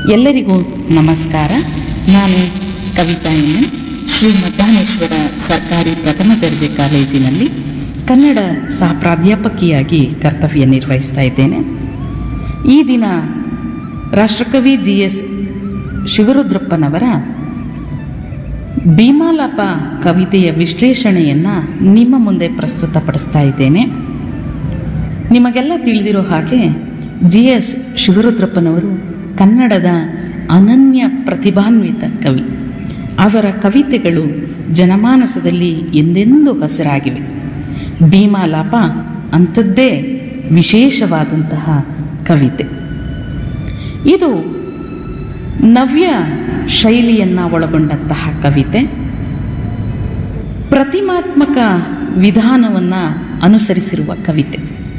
ಎಲ್ಲರಿಗೂ ನಮಸ್ಕಾರ ನಾನು ಕವಿತಾ ಎನ್ ಶ್ರೀ ಮದ್ದಾನೇಶ್ವರ ಸರ್ಕಾರಿ ಪ್ರಥಮ ದರ್ಜೆ ಕಾಲೇಜಿನಲ್ಲಿ ಕನ್ನಡ ಸಹ ಪ್ರಾಧ್ಯಾಪಕಿಯಾಗಿ ಕರ್ತವ್ಯ ನಿರ್ವಹಿಸ್ತಾ ಇದ್ದೇನೆ ಈ ದಿನ ರಾಷ್ಟ್ರಕವಿ ಜಿ ಎಸ್ ಶಿವರುದ್ರಪ್ಪನವರ ಭೀಮಾಲಾಪ ಕವಿತೆಯ ವಿಶ್ಲೇಷಣೆಯನ್ನು ನಿಮ್ಮ ಮುಂದೆ ಪ್ರಸ್ತುತಪಡಿಸ್ತಾ ಇದ್ದೇನೆ ನಿಮಗೆಲ್ಲ ತಿಳಿದಿರೋ ಹಾಗೆ ಜಿ ಎಸ್ ಶಿವರುದ್ರಪ್ಪನವರು ಕನ್ನಡದ ಅನನ್ಯ ಪ್ರತಿಭಾನ್ವಿತ ಕವಿ ಅವರ ಕವಿತೆಗಳು ಜನಮಾನಸದಲ್ಲಿ ಎಂದೆಂದೂ ಹಸಿರಾಗಿವೆ ಭೀಮಾಲಾಪ ಅಂಥದ್ದೇ ವಿಶೇಷವಾದಂತಹ ಕವಿತೆ ಇದು ನವ್ಯ ಶೈಲಿಯನ್ನು ಒಳಗೊಂಡಂತಹ ಕವಿತೆ ಪ್ರತಿಮಾತ್ಮಕ ವಿಧಾನವನ್ನು ಅನುಸರಿಸಿರುವ ಕವಿತೆ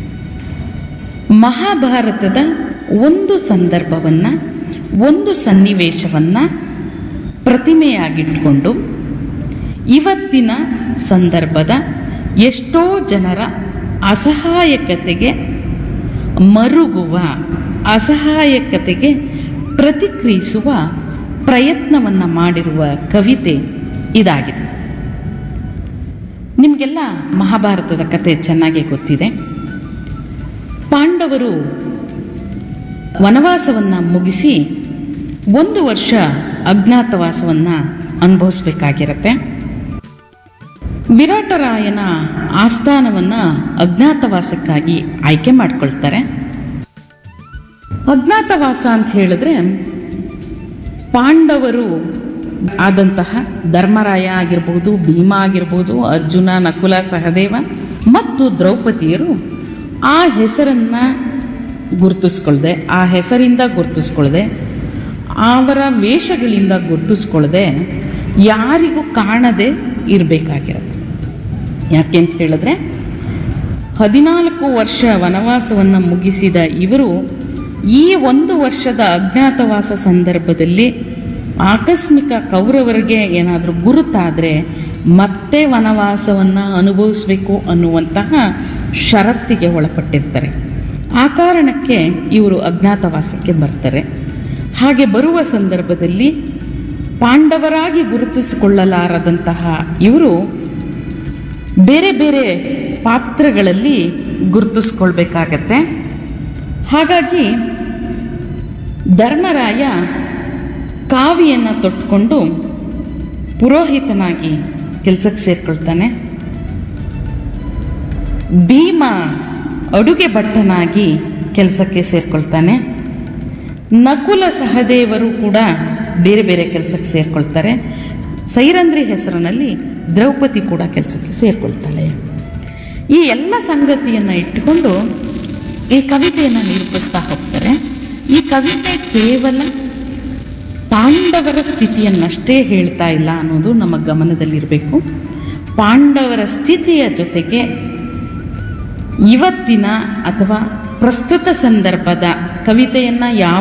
ಮಹಾಭಾರತದ ಒಂದು ಸಂದರ್ಭವನ್ನು ಒಂದು ಸನ್ನಿವೇಶವನ್ನು ಪ್ರತಿಮೆಯಾಗಿಟ್ಕೊಂಡು ಇವತ್ತಿನ ಸಂದರ್ಭದ ಎಷ್ಟೋ ಜನರ ಅಸಹಾಯಕತೆಗೆ ಮರುಗುವ ಅಸಹಾಯಕತೆಗೆ ಪ್ರತಿಕ್ರಿಯಿಸುವ ಪ್ರಯತ್ನವನ್ನು ಮಾಡಿರುವ ಕವಿತೆ ಇದಾಗಿದೆ ನಿಮಗೆಲ್ಲ ಮಹಾಭಾರತದ ಕತೆ ಚೆನ್ನಾಗೇ ಗೊತ್ತಿದೆ ಪಾಂಡವರು ವನವಾಸವನ್ನು ಮುಗಿಸಿ ಒಂದು ವರ್ಷ ಅಜ್ಞಾತವಾಸವನ್ನು ಅನುಭವಿಸ್ಬೇಕಾಗಿರತ್ತೆ ವಿರಾಟರಾಯನ ಆಸ್ಥಾನವನ್ನು ಅಜ್ಞಾತವಾಸಕ್ಕಾಗಿ ಆಯ್ಕೆ ಮಾಡ್ಕೊಳ್ತಾರೆ ಅಜ್ಞಾತವಾಸ ಅಂತ ಹೇಳಿದ್ರೆ ಪಾಂಡವರು ಆದಂತಹ ಧರ್ಮರಾಯ ಆಗಿರ್ಬೋದು ಭೀಮ ಆಗಿರ್ಬೋದು ಅರ್ಜುನ ನಕುಲ ಸಹದೇವ ಮತ್ತು ದ್ರೌಪದಿಯರು ಆ ಹೆಸರನ್ನು ಗುರುತಿಸ್ಕೊಳ್ದೆ ಆ ಹೆಸರಿಂದ ಗುರುತಿಸ್ಕೊಳ್ದೆ ಅವರ ವೇಷಗಳಿಂದ ಗುರುತಿಸ್ಕೊಳ್ದೆ ಯಾರಿಗೂ ಕಾಣದೆ ಇರಬೇಕಾಗಿರುತ್ತೆ ಯಾಕೆ ಅಂತ ಹೇಳಿದ್ರೆ ಹದಿನಾಲ್ಕು ವರ್ಷ ವನವಾಸವನ್ನು ಮುಗಿಸಿದ ಇವರು ಈ ಒಂದು ವರ್ಷದ ಅಜ್ಞಾತವಾಸ ಸಂದರ್ಭದಲ್ಲಿ ಆಕಸ್ಮಿಕ ಕೌರವರಿಗೆ ಏನಾದರೂ ಗುರುತಾದರೆ ಮತ್ತೆ ವನವಾಸವನ್ನು ಅನುಭವಿಸಬೇಕು ಅನ್ನುವಂತಹ ಷರತ್ತಿಗೆ ಒಳಪಟ್ಟಿರ್ತಾರೆ ಆ ಕಾರಣಕ್ಕೆ ಇವರು ಅಜ್ಞಾತವಾಸಕ್ಕೆ ಬರ್ತಾರೆ ಹಾಗೆ ಬರುವ ಸಂದರ್ಭದಲ್ಲಿ ಪಾಂಡವರಾಗಿ ಗುರುತಿಸಿಕೊಳ್ಳಲಾರದಂತಹ ಇವರು ಬೇರೆ ಬೇರೆ ಪಾತ್ರಗಳಲ್ಲಿ ಗುರುತಿಸ್ಕೊಳ್ಬೇಕಾಗತ್ತೆ ಹಾಗಾಗಿ ಧರ್ಮರಾಯ ಕಾವಿಯನ್ನು ತೊಟ್ಕೊಂಡು ಪುರೋಹಿತನಾಗಿ ಕೆಲಸಕ್ಕೆ ಸೇರ್ಕೊಳ್ತಾನೆ ಭೀಮ ಅಡುಗೆ ಭಟ್ಟನಾಗಿ ಕೆಲಸಕ್ಕೆ ಸೇರ್ಕೊಳ್ತಾನೆ ನಕುಲ ಸಹದೇವರು ಕೂಡ ಬೇರೆ ಬೇರೆ ಕೆಲಸಕ್ಕೆ ಸೇರ್ಕೊಳ್ತಾರೆ ಸೈರಂಧ್ರಿ ಹೆಸರಿನಲ್ಲಿ ದ್ರೌಪದಿ ಕೂಡ ಕೆಲಸಕ್ಕೆ ಸೇರ್ಕೊಳ್ತಾಳೆ ಈ ಎಲ್ಲ ಸಂಗತಿಯನ್ನು ಇಟ್ಟುಕೊಂಡು ಈ ಕವಿತೆಯನ್ನು ನಿರೂಪಿಸ್ತಾ ಹೋಗ್ತಾರೆ ಈ ಕವಿತೆ ಕೇವಲ ಪಾಂಡವರ ಸ್ಥಿತಿಯನ್ನಷ್ಟೇ ಹೇಳ್ತಾ ಇಲ್ಲ ಅನ್ನೋದು ನಮ್ಮ ಗಮನದಲ್ಲಿರಬೇಕು ಪಾಂಡವರ ಸ್ಥಿತಿಯ ಜೊತೆಗೆ ಇವತ್ತಿನ ಅಥವಾ ಪ್ರಸ್ತುತ ಸಂದರ್ಭದ ಕವಿತೆಯನ್ನು ಯಾವ